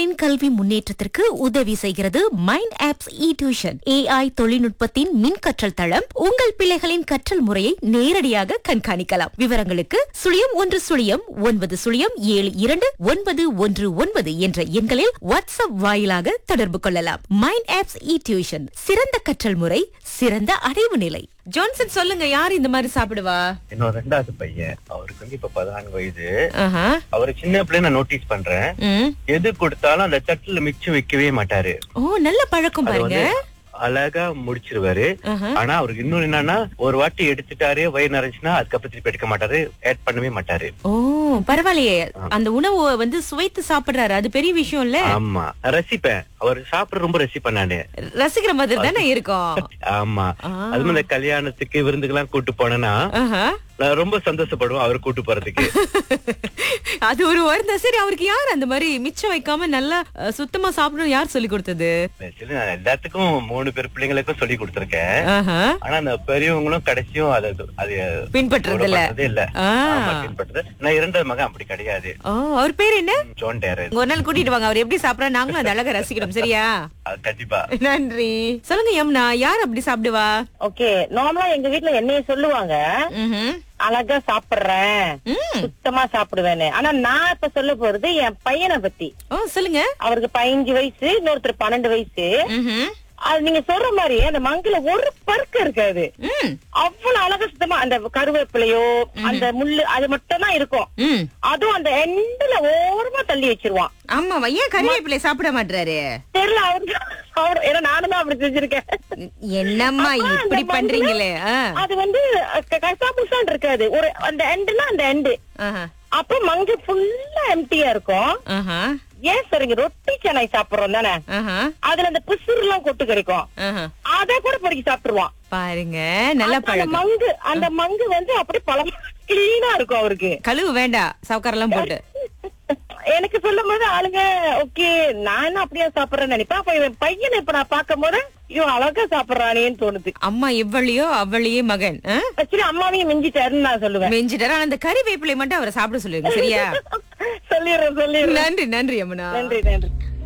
பிள்ளைகளின் கல்வி முன்னேற்றத்திற்கு உதவி செய்கிறது mind apps e tuition AI தொழில்நுட்பத்தின் மின் கற்றல் தளம் உங்கள் பிள்ளைகளின் கற்றல் முறையை நேரடியாக கண்காணிக்கலாம் விவரங்களுக்கு சுழியம் ஒன்று சுழியம் ஒன்பது சுழியம் ஏழு இரண்டு ஒன்பது ஒன்று ஒன்பது என்ற எண்களில் வாட்ஸ்அப் வாயிலாக தொடர்பு கொள்ளலாம் மைண்ட் ஆப்ஸ் இ டியூஷன் சிறந்த கற்றல் முறை சிறந்த அடைவு நிலை ஜான்சன் சொல்லுங்க யார் இந்த மாதிரி சாப்பிடுவா என்னோட ரெண்டாவது பையன் அவருக்கு வந்து இப்ப பதினான்கு வயது ஆஹா. அவரு சின்ன பிள்ளை நான் நோட்டீஸ் பண்றேன் ம். எது கொடுத்தாலும் அந்த தட்டுல மிச்சம் வைக்கவே மாட்டாரு ஓ நல்ல பழக்கம் அது பாருங்க வந்து அழகா முடிச்சிருவாரு ஆஹா. ஆனா அவருக்கு இன்னொன்னு என்னன்னா ஒரு வாட்டி எடுத்துட்டாரு வயிறு நிறைஞ்சுன்னா அதுக்கப்புறம் திருப்பி எடுக்க மாட்டாரு ஆட் பண்ணவே மாட்டாரு ஓ பரவாயில்லையே அந்த உணவு வந்து சுவைத்து சாப்பிடுறாரு அது பெரிய விஷயம் இல்ல ஆமா ரசிப்பேன் அவர் சாப்பிட ரொம்ப ரசிப்பேன் நானு ரசிக்கிற மாதிரி தானே இருக்கும் ஆமா ஆ. அது மாதிரி இந்த கல்யாணத்துக்கு விருந்துக்கெல்லாம் கூட்டு போனேன்னா ஆஹா. நான் ரொம்ப சந்தோஷப்படுவேன் அவர் கூட்டு போறதுக்கு அது ஒரு வருந்தம் சரி அவருக்கு யார் அந்த மாதிரி மிச்சம் வைக்காம நல்லா அஹ், சுத்தமா சாப்பிடணும் யார் சொல்லி கொடுத்தது Actually, நான் எல்லாத்துக்கும் மூணு பேர் பிள்ளைங்களுக்கும் சொல்லி கொடுத்திருக்கேன் ஆஹா. ஆனா அந்த பெரியவங்களும் கடைசியும் அது அது பின்பற்றுறது இல்ல பின்பற்றதே இல்ல ஆ. ஆமா, பின்பற்றுறது நான் இரண்டாவது மகன் அப்படி கிடையாது ஓ அவர் பேர் என்ன ஜோன் டேரன் ஒரு நாள் கூட்டிட்டு வாங்க அவர் எப்படி சாப்பிடறா நாங்களும் அந்த அழகா ரசிக்கணும் சரியா அது கண்டிப்பா நன்றி சொல்லுங்க யமுனா யார் அப்படி சாப்பிடுவா ஓகே நார்மலா எங்க வீட்ல என்னைய சொல்லுவாங்க ம்ஹும். அழகா சாப்பிடுறேன் ம். சுத்தமா சாப்பிடுவேன்னு ஆனா நான் இப்ப சொல்ல போறது என் பையனை பத்தி ஓ சொல்லுங்க அவருக்கு பதினஞ்சு வயசு இன்னொருத்தர் பன்னெண்டு வயசு ம்ஹும். அது நீங்க சொல்ற மாதிரி அந்த மங்குல ஒரு பருக்க இருக்காது ம். அவ்வளவு அழகா சுத்தமா அந்த கருவேப்பிலையோ அந்த முள்ளு அது மட்டும் தான் இருக்கும் ம். அதுவும் அந்த எண்டுல ஓரமா தள்ளி வச்சிருவான் ஆமாவா ஏன் கறிவேப்பிலை சாப்பிட மாட்டாரு தெரியல அவருக்கு அவர் ஏன்னா நானும் தான் அப்படி செஞ்சிருக்கேன் என்னம்மா அப்பா, அந்த இப்படி மங்குல பண்றீங்களே ஆ. அது வந்து க- கசாபுசான்னு இருக்காது ஒரு அந்த எண்டுனா அந்த எண்டு ஆஹா. அப்ப மங்கு ஃபுல்லா எம்டியா இருக்கும் ஆஹா. ஏன் சரிங்க ரொட்டி சென்னை சாப்பிடுறோம் தானே ஆஹா. அதுல அந்த பிசுறு எல்லாம் கொட்டு கிடைக்கும் ஆஹா. அத கூட பொறுக்கி சாப்பிட்டுருவான் பாருங்க நல்ல அந்த பழக்கம் மங்கு அந்த மங்கு வந்து அப்படி பழம் கிளீனா இருக்கும் அவருக்கு கழுவு வேண்டாம் சவுக்காரெல்லாம் போட்டு எனக்கு சொல்லும் போது ஆளுங்க ஓகே நான் என்ன அப்படியா சாப்பிடுறேன்னு நினைப்பேன் அப்ப இவன் பையனை இப்ப நான் பார்க்கும் போது ஐயோ அழகா சாப்பிடுறானேன்னு தோணுது அம்மா இவ்வளியோ அவ்வளியே மகன் ஆ? ஆக்சுவலி அம்மாவையும் மிஞ்சிட்டாருன்னு நான் சொல்லுவேன் மெஞ்சிட்டாரு ஆனா அந்த கறி வேப்பிலை மட்டும் அவரை சாப்பிட சொல்லுங்க சரியா சொல்லிடுறேன் சொல்லிடுறேன் நன்றி நன்றி அம்மனா நன்றி நன்றி